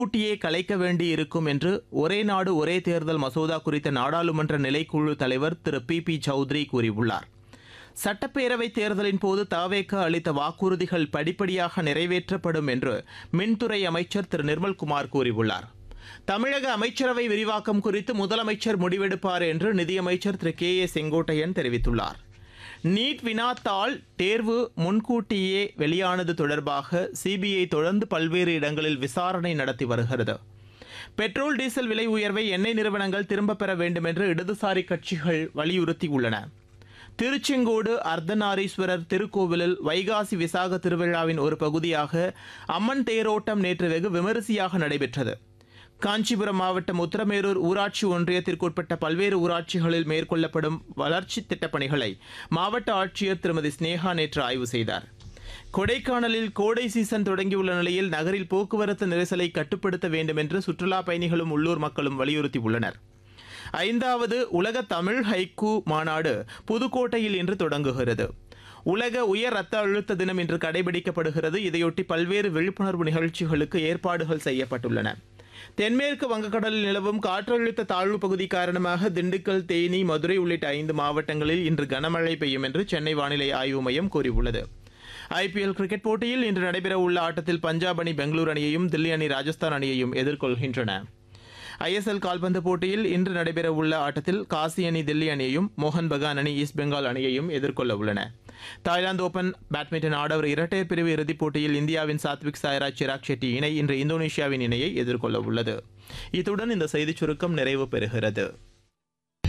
முன்கூட்டியே கலைக்க வேண்டியிருக்கும் என்று ஒரே நாடு ஒரே தேர்தல் மசோதா குறித்த நாடாளுமன்ற நிலைக்குழு தலைவர் திரு பி பி சௌத்ரி கூறியுள்ளார் சட்டப்பேரவை தேர்தலின் போது தாவேக அளித்த வாக்குறுதிகள் படிப்படியாக நிறைவேற்றப்படும் என்று மின்துறை அமைச்சர் திரு நிர்மல்குமார் கூறியுள்ளார் தமிழக அமைச்சரவை விரிவாக்கம் குறித்து முதலமைச்சர் முடிவெடுப்பார் என்று நிதியமைச்சர் திரு கே ஏ செங்கோட்டையன் தெரிவித்துள்ளார் நீட் வினாத்தாள் தேர்வு முன்கூட்டியே வெளியானது தொடர்பாக சிபிஐ தொடர்ந்து பல்வேறு இடங்களில் விசாரணை நடத்தி வருகிறது பெட்ரோல் டீசல் விலை உயர்வை எண்ணெய் நிறுவனங்கள் திரும்பப் பெற வேண்டும் என்று இடதுசாரி கட்சிகள் வலியுறுத்தியுள்ளன திருச்செங்கோடு அர்த்தநாரீஸ்வரர் திருக்கோவிலில் வைகாசி விசாக திருவிழாவின் ஒரு பகுதியாக அம்மன் தேரோட்டம் நேற்று வெகு விமரிசையாக நடைபெற்றது காஞ்சிபுரம் மாவட்டம் உத்தரமேரூர் ஊராட்சி ஒன்றியத்திற்குட்பட்ட பல்வேறு ஊராட்சிகளில் மேற்கொள்ளப்படும் வளர்ச்சித் திட்டப் பணிகளை மாவட்ட ஆட்சியர் திருமதி ஸ்னேகா நேற்று ஆய்வு செய்தார் கொடைக்கானலில் கோடை சீசன் தொடங்கியுள்ள நிலையில் நகரில் போக்குவரத்து நெரிசலை கட்டுப்படுத்த வேண்டும் என்று சுற்றுலா பயணிகளும் உள்ளூர் மக்களும் வலியுறுத்தியுள்ளனர் ஐந்தாவது உலக தமிழ் ஹைக்கூ மாநாடு புதுக்கோட்டையில் இன்று தொடங்குகிறது உலக உயர் ரத்த அழுத்த தினம் இன்று கடைபிடிக்கப்படுகிறது இதையொட்டி பல்வேறு விழிப்புணர்வு நிகழ்ச்சிகளுக்கு ஏற்பாடுகள் செய்யப்பட்டுள்ளன தென்மேற்கு வங்கக்கடலில் நிலவும் காற்றழுத்த தாழ்வு பகுதி காரணமாக திண்டுக்கல் தேனி மதுரை உள்ளிட்ட ஐந்து மாவட்டங்களில் இன்று கனமழை பெய்யும் என்று சென்னை வானிலை ஆய்வு மையம் கூறியுள்ளது ஐபிஎல் கிரிக்கெட் போட்டியில் இன்று நடைபெறவுள்ள ஆட்டத்தில் பஞ்சாப் அணி பெங்களூரு அணியையும் தில்லி அணி ராஜஸ்தான் அணியையும் எதிர்கொள்கின்றன ஐஎஸ்எல் கால்பந்து போட்டியில் இன்று நடைபெறவுள்ள ஆட்டத்தில் காசி அணி தில்லி அணியையும் மோகன் பகான் அணி ஈஸ்ட் பெங்கால் அணியையும் எதிர்கொள்ள உள்ளன தாய்லாந்து ஓபன் பேட்மிண்டன் ஆடவர் இரட்டையர் பிரிவு இறுதிப் போட்டியில் இந்தியாவின் சாத்விக் சாய்ராஜ் சிராக் ஷெட்டி இணை இன்று இந்தோனேஷியாவின் இணையை எதிர்கொள்ள உள்ளது இத்துடன் இந்த செய்திச் சுருக்கம் நிறைவு பெறுகிறது